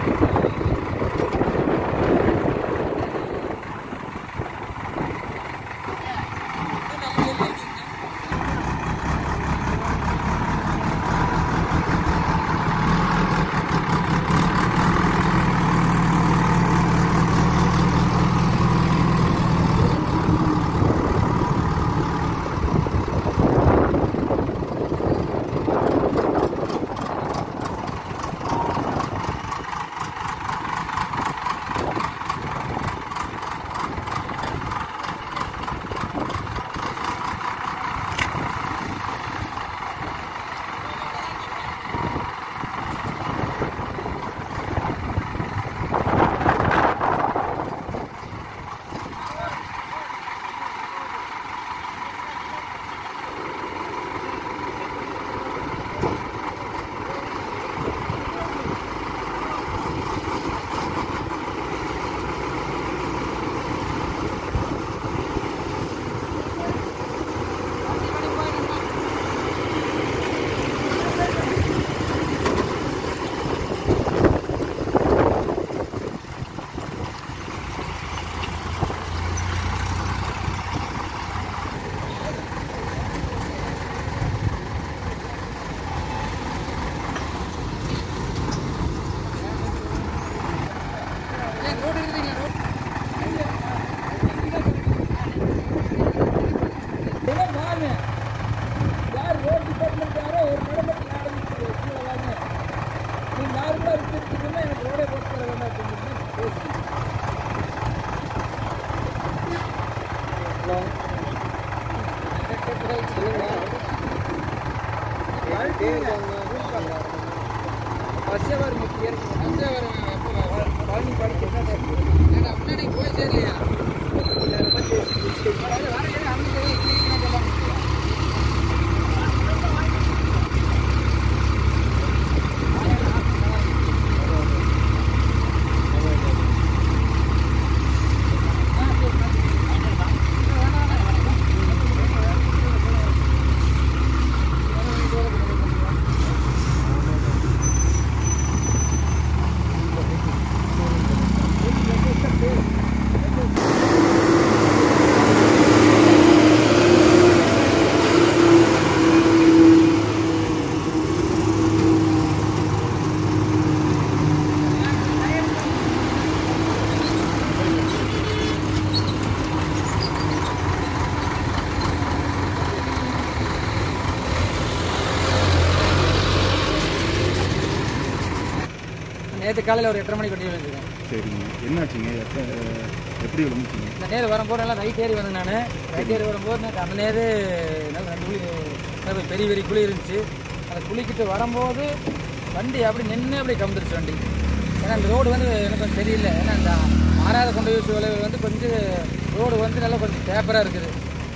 நேற்று காலையில் ஒரு எட்டரை மணிக்கு வண்டி வந்துருக்கேன் சரிங்க என்னாச்சுங்க எப்போ எப்படி விழுந்துச்சிங்க இந்த நேரு வரும்போது நல்லா ரைட் ஏறி வந்தேன் நான் ரைட் ஏறி வரும்போது எனக்கு அந்த நேரு நல்லா ரெண்டு குழி நல்லா பெரிய பெரிய குழி இருந்துச்சு அந்த குழிக்கிட்டு வரும்போது வண்டி அப்படி நின்று அப்படி கவுந்துருச்சு வண்டி ஏன்னா அந்த ரோடு வந்து எனக்கு கொஞ்சம் தெரியல ஏன்னா அந்த ஆறாவது கொண்டு போய் விளைவு வந்து கொஞ்சம் ரோடு வந்து நல்லா கொஞ்சம் பேப்பராக இருக்குது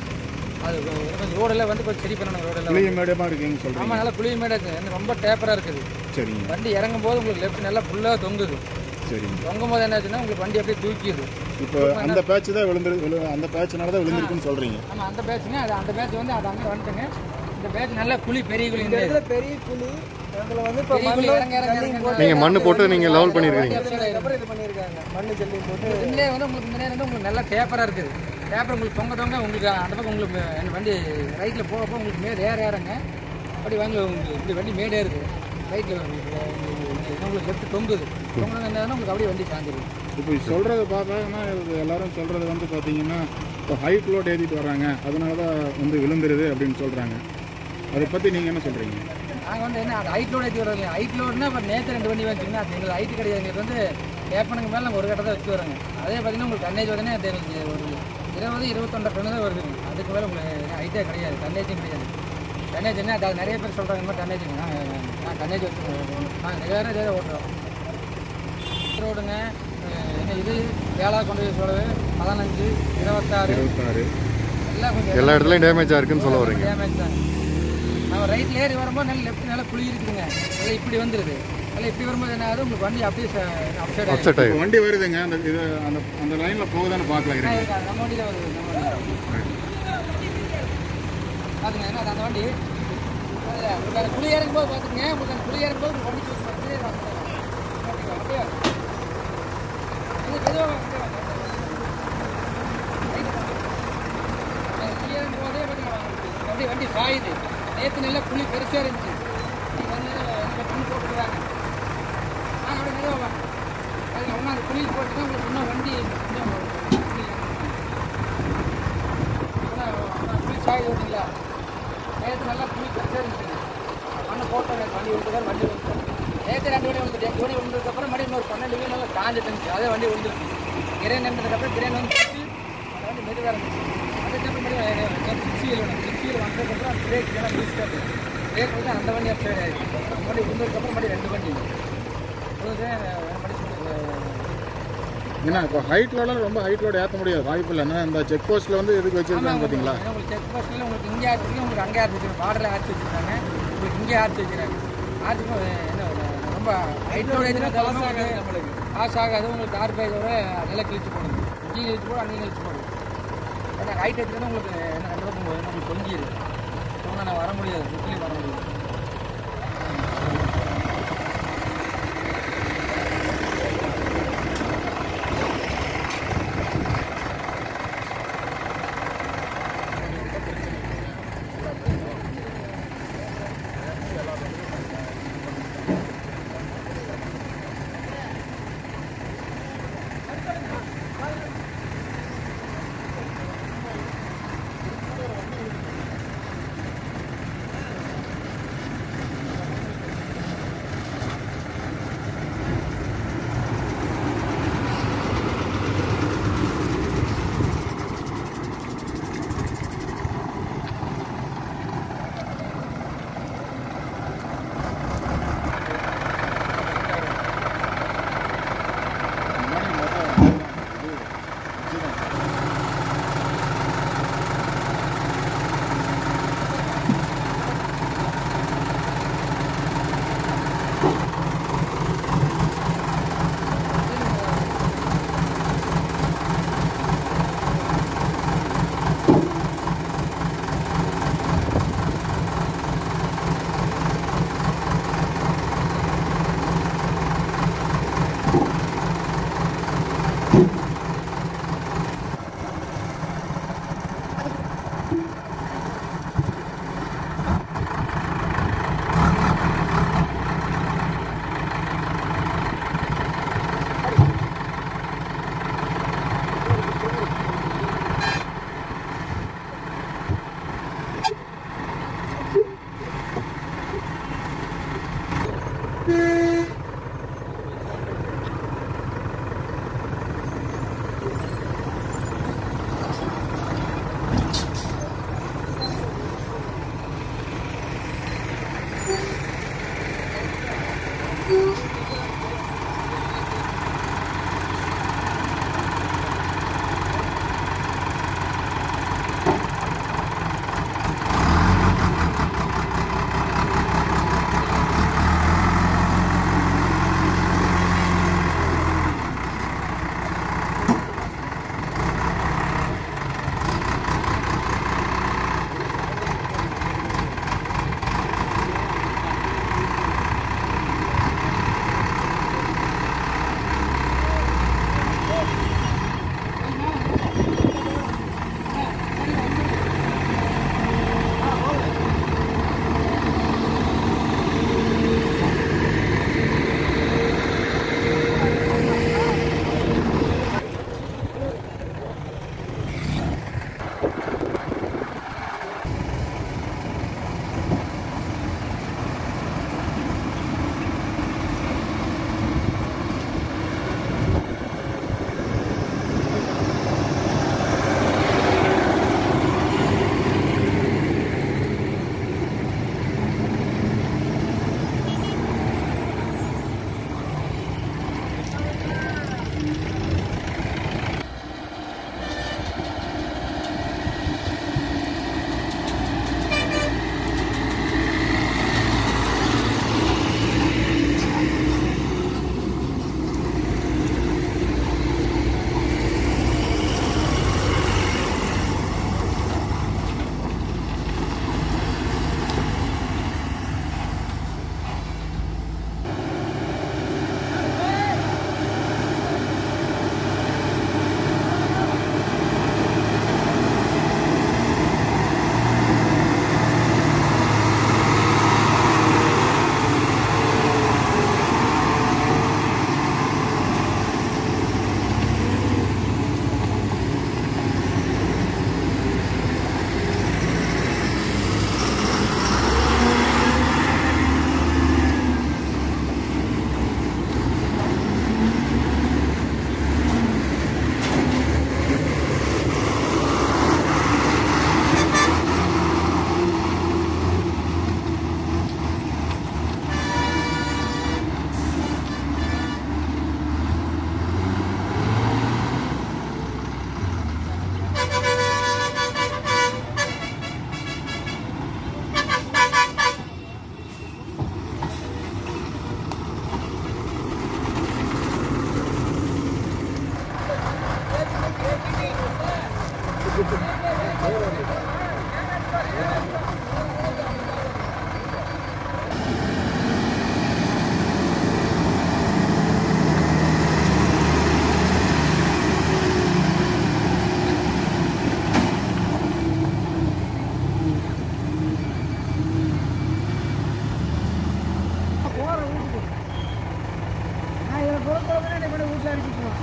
அது கொஞ்சம் ரோடெல்லாம் வந்து கொஞ்சம் சரி பண்ணணும் ரோடெல்லாம் புளிய மேடமாக இருக்குங்க சொல்கிறீங்க ஆமாம் நல்லா குழி மேடாக இருக்குது எனக்கு ரொம்ப டேப்பராக இருக்குது சரிங்க வண்டி இறங்கும் போது உங்களுக்கு லெஃப்ட் நல்லா ஃபுல்லாக தொங்குது சரிங்க தொங்கும் போது என்னாச்சுன்னா உங்களுக்கு வண்டி அப்படியே தூக்கிடுது இப்போ அந்த பேட்ச் தான் விழுந்துரு விழு அந்த பேட்ச்னால தான் விழுந்திருக்குன்னு சொல்கிறீங்க ஆமாம் அந்த பேட்சுங்க அது அந்த பேட்ச் வந்து அது அங்கே வந்துட்டுங்க இந்த பேட்ச் நல்ல குழி பெரிய குழி இந்த இதுல பெரிய குழி அதுல வந்து இப்ப பெரிய குழி மண்ணு இறங்க இறங்க ஜல்லியும் இறங்க போட்டு நீங்க மண்ணு போட்டு நீங்க லெவல் பண்ணிருக்கீங்க அதுக்கப்புறம் இது பண்ணிருக்காங்க மண்ணு ஜல்லியும் போட்டு இதுலேயே வந்து உங்களுக்கு இந்த நேரம் வந்து உங்களுக்கு நல்லா டேப்பராக இருக்குது டேப்பர் உங்களுக்கு தொங்க தொங்க உங்களுக்கு அந்த பக்கம் உங்களுக்கு அந்த வண்டி ரைட்டில் போக போக உங்களுக்கு மேடு ஏற ஏறங்க அப்படி வாங்க உங்களுக்கு இப்படி வண்டி மேடு ஏறுது ரைட்டில் உங்களுக்கு லெஃப்ட் தொங்குது தொங்குது என்னன்னா உங்களுக்கு அப்படியே வண்டி சாஞ்சிருது இப்போ சொல்கிறத பார்த்தாங்கன்னா இது எல்லாரும் சொல்கிறது வந்து பார்த்தீங்கன்னா இப்போ ஹைட் லோட் ஏற்றிட்டு வராங்க அதனால தான் வந்து விழுந்துருது அப்படின்னு சொல்கிறாங்க அதை பற்றி நீங்கள் என்ன சொல்கிறீங்க நாங்கள் வந்து என்ன அது ஹைட் லோடு ஏற்றி வரோம் இல்லையா ஹைட் லோடுனா இப்போ நேற்று ரெண்டு வண்டி வச்சுங்கன்னா அது எங்களுக்கு ஹைட் கிடையாது எங்களுக்கு வந்து ஏப்பனுக்கு மேலே நாங்கள் ஒரு கட்டத்தை வச்சு வரோங்க அதே பார்த்தீங்கன்னா உங்களுக்கு டன்னேஜ் உடனே அது எங்களுக்கு ஒரு இருபது இருபத்தொண்டரை டன்னு தான் வருதுங்க அதுக்கு மேலே உங்களுக்கு ஹைட்டே கிடையாது டன்னேஜும் கிடையாது டன்னேஜ் என்ன அது நிறைய பேர் சொல்கிறாங்க இந்த மாதிரி டன்னேஜுங்க நான் நான் டன்னேஜ் வச்சு நாங்கள் ரெகுலராக இதே ஓட்டுறோம் ரோடுங்க அஹ் என்ன இது ஏழாவது கொண்டு போய் சொல்லுது பதினஞ்சு இருபத்தாறு இருபத்தாறு எல்லாம் கொஞ்சம் எல்லா இடத்துலயும் டேமேஜா இருக்குன்னு சொல்ல வரீங்க டேமேஜ் தான் நம்ம ரைட்ல ஏறி வரும்போது நல்ல லெஃப்ட் நல்லா குழி இருக்குதுங்க நல்லா இப்படி வந்துருது நல்லா இப்படி வரும்போது என்ன ஆகுது உங்களுக்கு வண்டி அப்படியே அப்சைட் ஆகிடும் அப்செட் ஆயிடும் வண்டி வருதுங்க அந்த இது அந்த அந்த லைனில் போகுதான்னு பார்க்கல இருங்க நம்ம வண்டி தான் வருது நம்ம வண்டி பாத்துங்க என்ன அது அந்த வண்டி அதுல உங்களுக்கு அந்த குழி இறங்கும் போது பார்த்துங்க உங்களுக்கு அந்த குழி இறங்கும் போது வண்டி தூக்கி போட்டு அப்படியே மெதுவா வாங்க, மெதுவா வாங்க. அது ஏறும் போதே பாத்தீங்களா, அப்படியே வண்டி சாயுது நேற்று நல்லா புளி பெருசாக இருந்துச்சு இன்னைக்கு வந்து இந்த புளி போட்டுருக்காங்க ஆ அப்படியே மெதுவா வாங்க அது ஒன்றா அந்த புளி போட்டு தான் உங்களுக்கு இன்னும் வண்டி இன்னும் புளி அப்புறம் புளி சாயுது பார்த்தீங்களா நேற்று நல்லா புளி பெருசாக இருந்துச்சு மண்ணு போட்டோம் வண்டி விழுந்துதான் வண்டி விழுந்துச்சு நேற்று ரெண்டு வண்டி விழுந்துட்டு எங்கள் வண்டி விழுந்ததுக்கப்புறம் மறுபடியும் இன்னொரு பன்னெண்டு வீடு நல்லா காஞ்சிட்டு இருந்துச்சு அதே வண்டி விழுந்துருச்சு கிரேன் நின்றதுக்கப்புறம் கிரேன் வந்து பிடிச்சி அந்த வண்டி மெதுவாக இருந்துச்சு அதுக்கப்புறம் மறுபடியும் சிக்ஸியில் வேணும் சிக்ஸியில் வந்ததுக்கப்புறம் அந்த பிரேக் எல்லாம் பிடிச்சிட்டு பிரேக் வந்து அந்த வண்டி அப்சைட் ஆயிடுச்சு அந்த வண்டி விழுந்ததுக்கப்புறம் மறுபடியும் ரெண்டு வண்டி விழுந்து மறுபடியும் ஏன்னா இப்போ ஹைட் லோடெல்லாம் ரொம்ப ஹைட் லோடு ஏற்ற முடியாது வாய்ப்பு இல்லை ஏன்னா இந்த செக் போஸ்ட்டில் வந்து எதுக்கு வச்சிருக்காங்க பார்த்தீங்களா ஏன்னா உங்களுக்கு செக் போஸ்ட்டில் உங்களுக்கு இங்கே ஆர்ச்சி வச்சிருக்காங்க உங்களுக்கு அங்கே ஆர்ச்சி வச்சிருக்காங்க பார்டரில் ஆர்ச்சி வச்சிருக்காங்க உங்களுக்கு இங்கே ஆர்ச்சி வைக்கிறாங்க ஆர்ச்சி என்ன ஒரு ரொம்ப ஹைட்டோட ஏற்றினா காசு ஆகாது நம்மளுக்கு காசு ஆகாது உங்களுக்கு கார் பைக்கோட நல்லா கிழிச்சு போடுது இங்கேயும் கிழிச்சு போடும் அங்கேயும் கிழிச்சு போடும் ஏன்னா ஹைட் ஏற்றினா உங்களுக்கு என்ன ரெண்டு பக்கம் போகுது உங்களுக்கு தொங்கிடுது சொன்னால் நான் வர முடியாது சுற்றிலையும் வர முடியாது வீட்டில் அடிச்சுக்குவோம்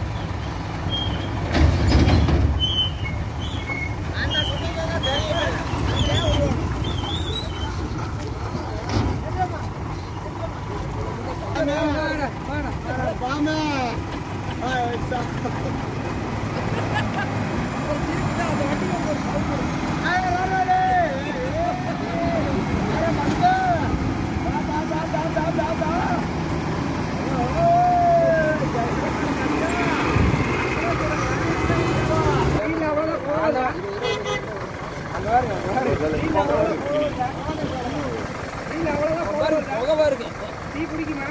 டீ பிடிக்குமா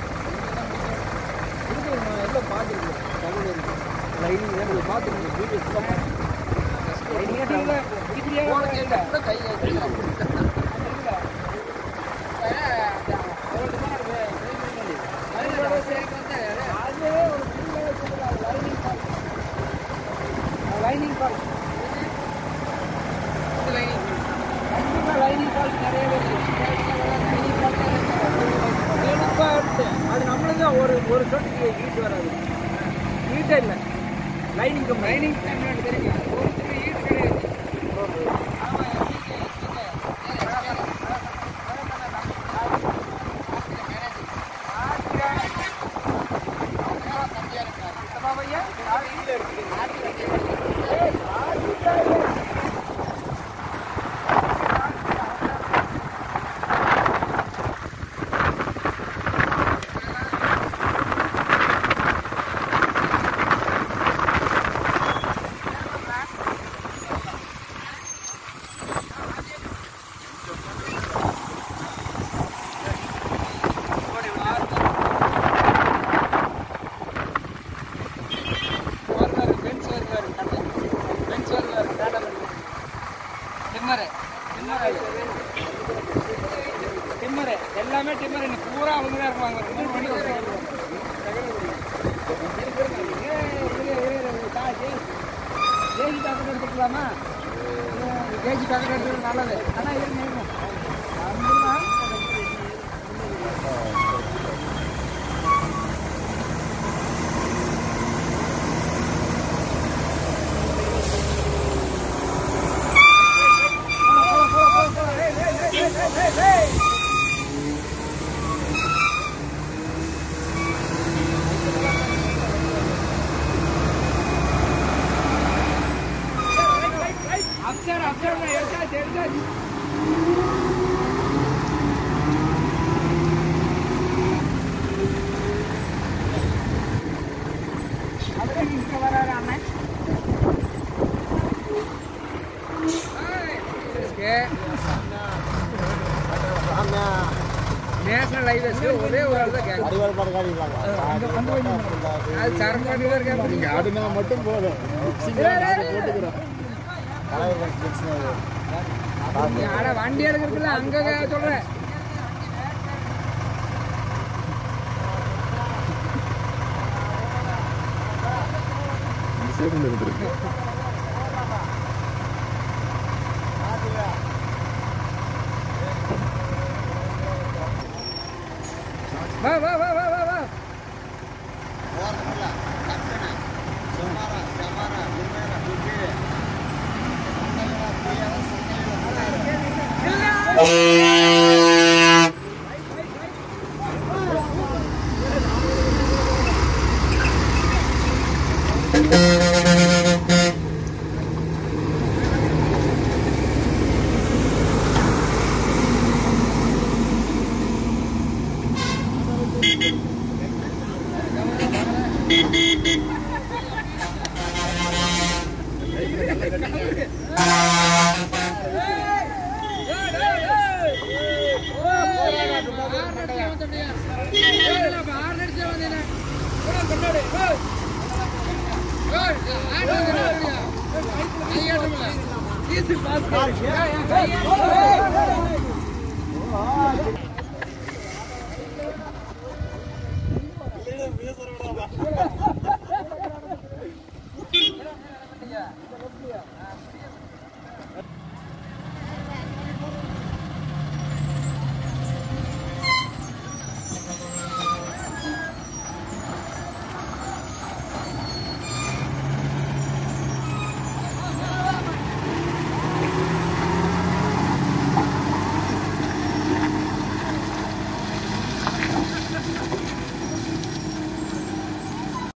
லைனிங் பால் லைனிங் கண்டிப்பா லைனிங் பால் நிறைய லைனிங் பால் அது நம்மளுக்கு ஒரு ஒரு சொட்டுக்கு ஈட்டு வராது ஈட்டே இல்லை லைனிங் லைனிங் தெரியும் ஒருத்தர் ஈட்டு கிடையாது எல்லாமே டிம்மர் இன்னும் பூரா அவங்க தான் இருக்குவாங்க மூணு மணிக்கு வருவாங்க கேஜி பேக்கெட் எடுத்துக்கலாமா கேஜி பேக்கெட் எடுத்துக்கிறது நல்லது ஆனால் இருங்க இருங்க வந்துடலாம். அப்சர் அப்சர் எடுத்தாச்சு எடுத்தாச்சு அப்படியே இங்க வராரு அண்ணன் நேஷனல் ஹைவேஸ்க்கு ஒரே ஒரு ஆள் தான் கேட்கும் அது சரக்கு இருக்காங்க நீங்க ஆடுனா மட்டும் போதும் சீக்கிரம் நாங்க போட்டுக்கிறோம் ஆனா வண்டி எடுக்கிறதுல அங்க சொல்றேன் சேஃப் இருந்திருக்கு வா வா வா வா வா வா பேசுறா